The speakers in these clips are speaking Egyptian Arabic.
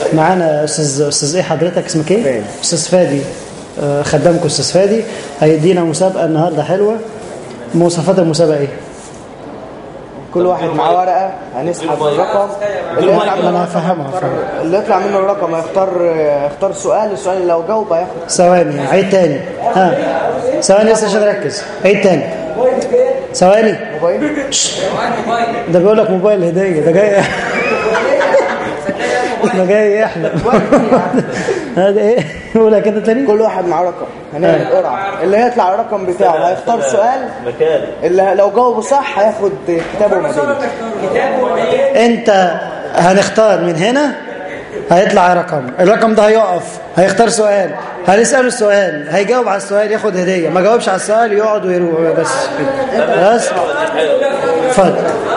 معانا استاذ استاذ ايه حضرتك اسمك ايه فادي. استاذ فادي آه، خدامكم استاذ فادي هيدينا مسابقه النهارده حلوه مواصفات المسابقه ايه كل واحد معاه ورقه هنسحب الرقم اللي يطلع انا منه هفهمها هفهمها. اللي يطلع منه الرقم هيختار يختار سؤال السؤال اللي لو جاوب هياخد ثواني عيد تاني ها ثواني لسه عشان اركز عيد تاني ثواني موبايل ده بيقول لك موبايل هديه ده جاي ده جاي يحلم هذا ايه يقولها كده تاني كل واحد معاه رقم هنعمل قرعه اللي هيطلع الرقم بتاعه هيختار سؤال مكان اللي لو جاوبه صح هياخد كتاب وميداليه انت هنختار من هنا هيطلع رقم الرقم ده هيقف هيختار سؤال هنسأله السؤال هيجاوب على السؤال ياخد هدية ما جاوبش على السؤال يقعد ويروح بس كده بس اتفضل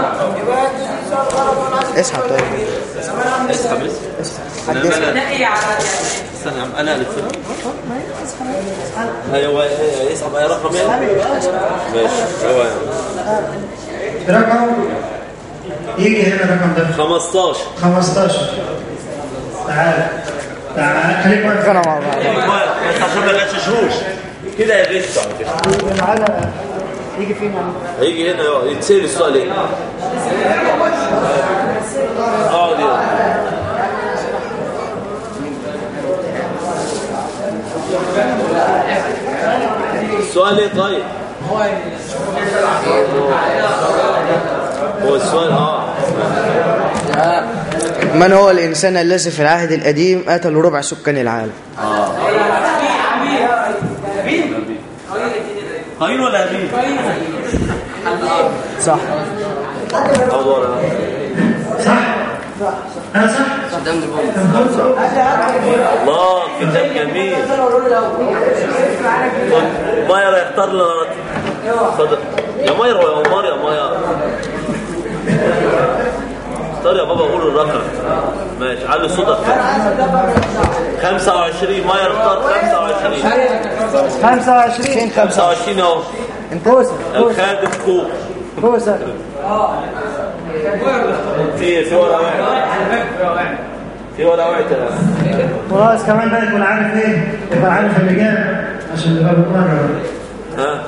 اسحب طيب اسحب حد يسحب استنى يا عم انا اللي اتصل ايوه يسحب اي رقم يعني ماشي هو رقم يجي هنا الرقم ده 15 15 تعال تعال خليك واقف انا مع بعض بس عشان ما يغششوش كده يغشوا على فكره تعالى يجي فين يعني هيجي هنا يقعد يتسال السؤال ايه اقعد يلا السؤال ايه طيب هو السؤال اه من هو الإنسان الذي في العهد القديم قتل ربع سكان العالم قايل ولا هابيل صح ادور انا صح الله كتاب جميل ماير يختار لنا صدق يا ماير ويا عمار يا ماير اختار يا بابا قول الرقم ماشي علي صوتك كده 25 ماير اختار 25 25 25 اهو كوسه الخادم كوك كوسه في في ورقه واحد في ورقه واحده خلاص كمان بقى يكون عارف ايه يكون عارف الاجابه عشان نبقى بنمرر ها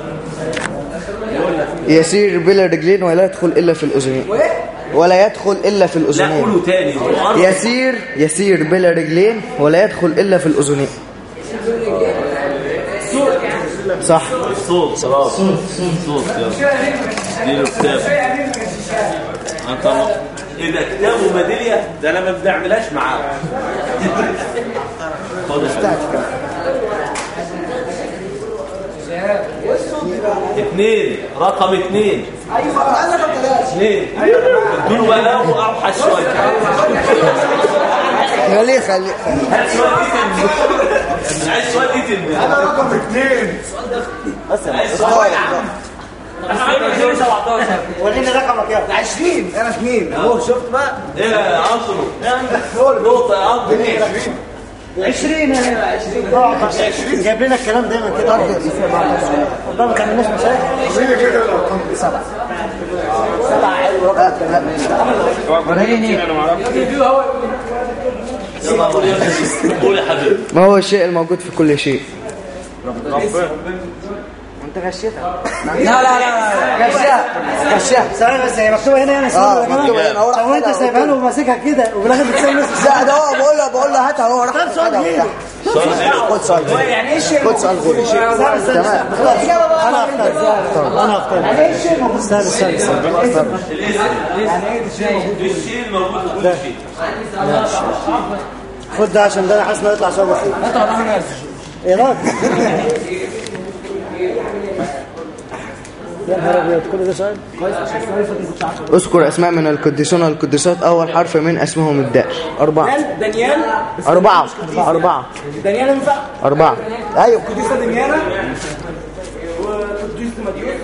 يسير بلا رجلين ولا يدخل إلا في الأذنين ولا يدخل إلا في لا الأذنين قولوا تاني يسير يسير بلا رجلين ولا يدخل إلا في الأذنين صح صوت صوت صوت صوت يلا اديله كتاب انت م- اذا كتاب وميداليه ده انا ما بنعملهاش معاه خد يا حبيبي. اثنين رقم اثنين اثنين ادوا بقى له اوحش شويه خليه خليه هات سؤال ايتن انا عايز سؤال ايتن انا رقم اثنين بس عايز سؤال وريني رقمك يلا 20 انا 2 اهو شفت بقى ايه يا عمرو نقطه يا عمرو 20 اهي 20 جايب لنا الكلام دايما كده والله ما تعملناش مشاكل سبعة سبعة حلو رقم وريني يلا قول يا- قول يا حبيبي ما هو الشيء الموجود في كل شيء انت غشيتها لا لا لا غشاها غشاها ثواني بس هي مكتوبة هنا هنا اه يا جماعة. مكتوبة هنا، هو راح طب وانت خدها سايبها له وماسكها كده وفي الاخر بتساوي نص لا ده هو بقول له بقول له هاتها هو راح طب سؤال خدها غيره. وبتاع. خد سؤال غيره يعني ايه الشيء خد سؤال غيره استنى استنى تمام. خلاص انا اختار انا اختار يعني ايه الشيء الموجود استنى استنى استنى الشيء الموجود في كل شيء خد ده عشان ده انا حاسس انه يطلع سؤال بسيط ايه رايك؟ يا نهار ابيض كل ده سؤال اذكر اسماء من القديسون والقديسات اول حرف من اسمهم الدال اربعه دانيال اربعه اربعه دانيال ينفع اربعه ايوه قديسة دانيالا وقديس مديوس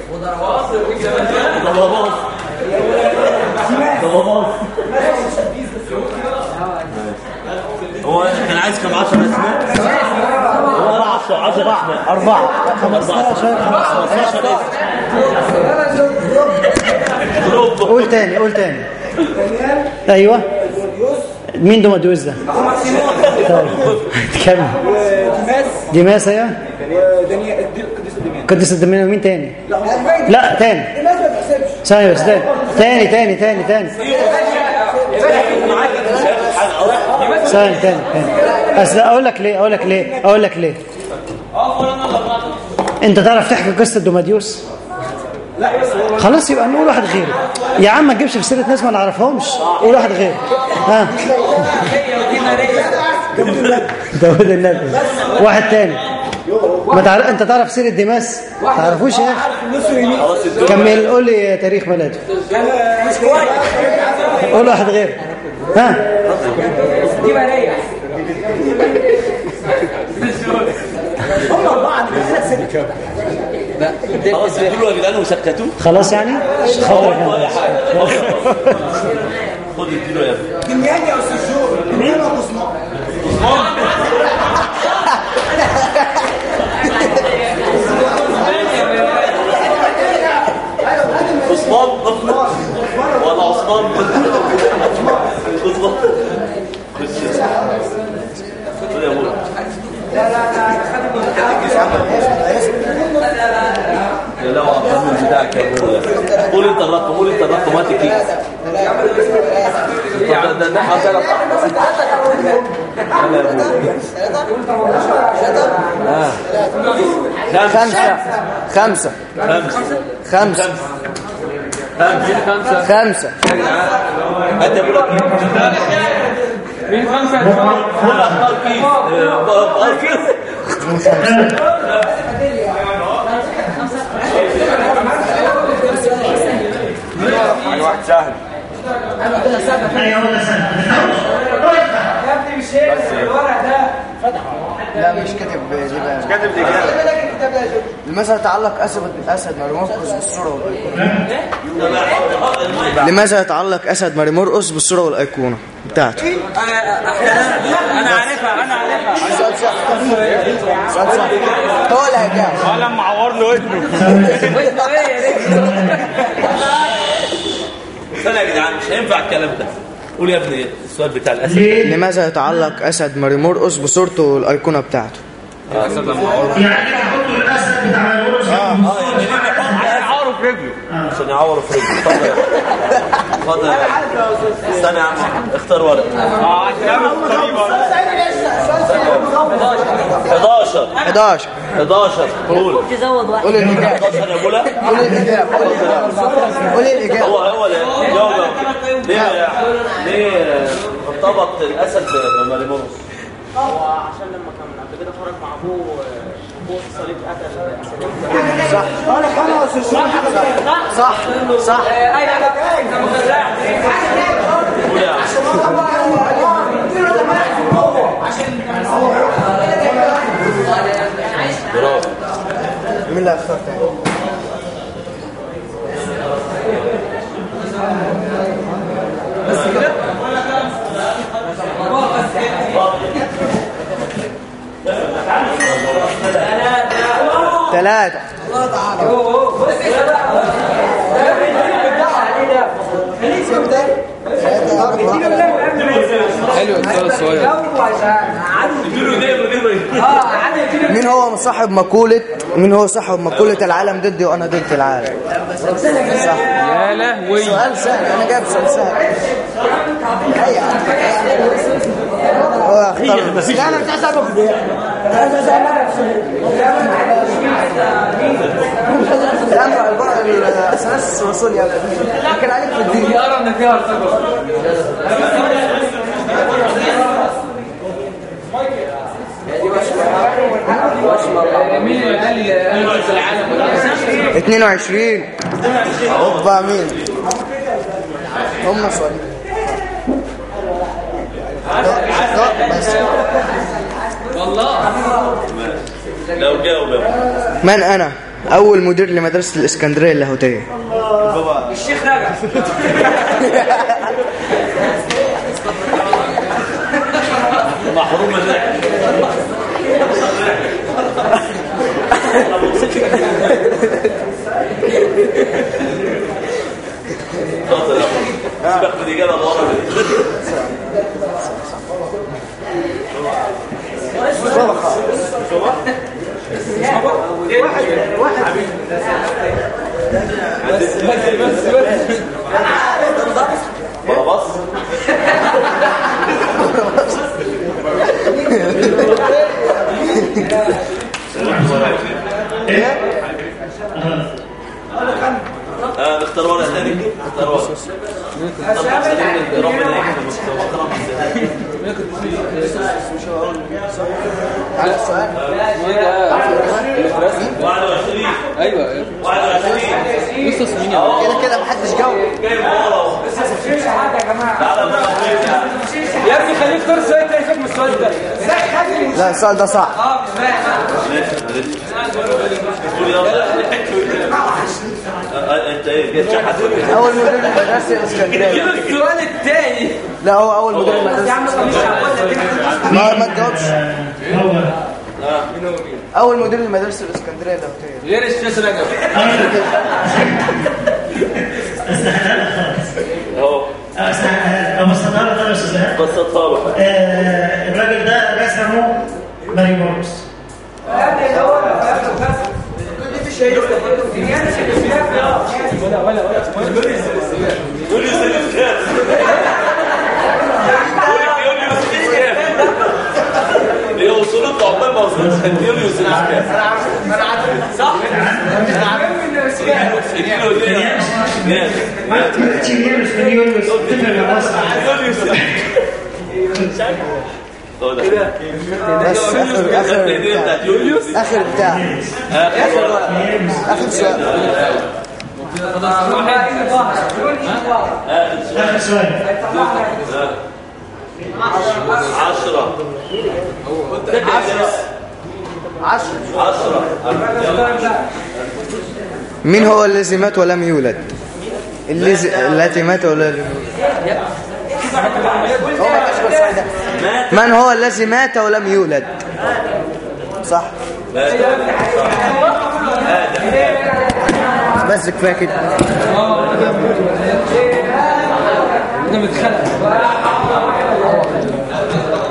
هو كان عايز كم 10 اسماء؟ هو 10 10 اسماء أربعة 15 15 قول تاني قول تاني أيوه مين دوماديوس ده طيب كمل ديماس ايوه ودانيال القديس الدميان قدس الدميان ومين تاني لا لا تاني الناس ما بتحسبش ثانية بس تاني تاني تاني تاني تاني ثاني تاني تاني اصل اقول لك ليه اقول لك ليه اقول لك ليه انت تعرف تحكي قصه دوماديوس خلاص يبقى نقول واحد غيره يا عم ما تجيبش في سيره ناس ما نعرفهمش قول واحد غيره ها داود النبي واحد تاني ما تعرف انت تعرف سيره ديماس تعرفوش يا اخي كمل قول لي تاريخ ميلاده قول واحد غيره ها دي مالية هم أربعة خلاص يقولوا يا جدعان وسكتوه خلاص يعني خاطرك ولا انت. حاجه خد اديله يا ابني دميان يا أستاذ جو دميان أبو صناع عثمان ولا عثمان عثمان خش خد يا ابوي يا لو عبد بتاعك يا ابوي قول انت الرقم قول انت الرقم هات الكيس ده ده ده حاضر خمسة خمسة خمسة خمسة خمسة خمسة هات يا ابوي مين خمسة؟ قول اختار كيس اه، اختار كيس لا مش كاتب دي بقى مش كاتب دي لماذا يتعلق أسد أسد مرمرقس بالصورة والأيقونة؟ لماذا يتعلق أسد مرمرقس بالصورة والأيقونة بتاعته؟ انا عارفها انا عارفها سؤال صح سؤال صح هو اللي هيجاوب ولا معور له ابنه استنى يا جدعان مش هينفع الكلام ده قول يا ابني السؤال بتاع الاسد لماذا يتعلق أسد مرمرقس بصورته والأيقونة بتاعته؟ عارف رجله عشان يعوروا في رجله اتفضل يا اتفضل يا استنى يا عم اختار ورق اه عشان قريبه 11 11 11 قول قول الإجابة 11 يا بولا قول الإجابة قول الإجابة قول الإجابة هو هو اللي جاوب ليه ليه ارتبط الاسد بماريمونوس عشان لما كان قبل كده خرج مع ابوه ابوه في الصليب قتل صح صح قول يا عم برافو مين اللي هيختار تاني؟ ثلاثة اديله ديله ديله مين هو صاحب مقولة مين هو صاحب مقولة العالم ضدي وأنا ضد العالم صح يا لهوي سؤال سهل أنا جايب سؤال سهل هو اختار مفيش لا أنا مش عايز أعرف دي أساس الرسول يا ابني لكن عليك في الدين يرى ان فيها ارتباط مين اللي قال لي ضد العالم 22 اوبا مين هم سؤالين بس لو جاوب يا ابني. من انا اول مدير لمدرسه الاسكندريه اللاهوتيه الشيخ رجع محروم الرحله اتفضل يا ابني. سيبك من الاجابه اللي ورا دي ربنا يكرمك وكرم على السؤال 21 ايوه 21 لسه سنين كده كده محدش جاوب جاي من ورا اهو تعالى بقى يا ابني خليك تختار سؤال تاني فيك من السؤال ده لا السؤال ده صعب معلش معلش قول يلا آه، انت ايه جاي تشحت اول مدير المدرسه الاسكندريه السؤال التاني لا هو اول مدير المدرسه ما ما تجاوبش اول مدير المدرسه الاسكندريه اللي غير الشاشه رجب اهو بسطها له يا استاذ بسطها له الراجل ده رسمه ماري مورس قول لي سنة كام قول لي يوليوس كام هي وصولته عقبال ما وصلت يوليوس سنة كام صح اديله ليه جامد يوليوس هو ده بس اخر اخر الهدية بتاع بتاعت يوليوس اخر بتاع اخر اخر سؤال آخر سؤال عشرة عشر عشرة مين هو الذي مات ولم يولد الذي التي مات ولم يولد هو ما كانش بالسؤال ده من هو الذي مات ولم يولد صح بس كفايه كده انا متخلق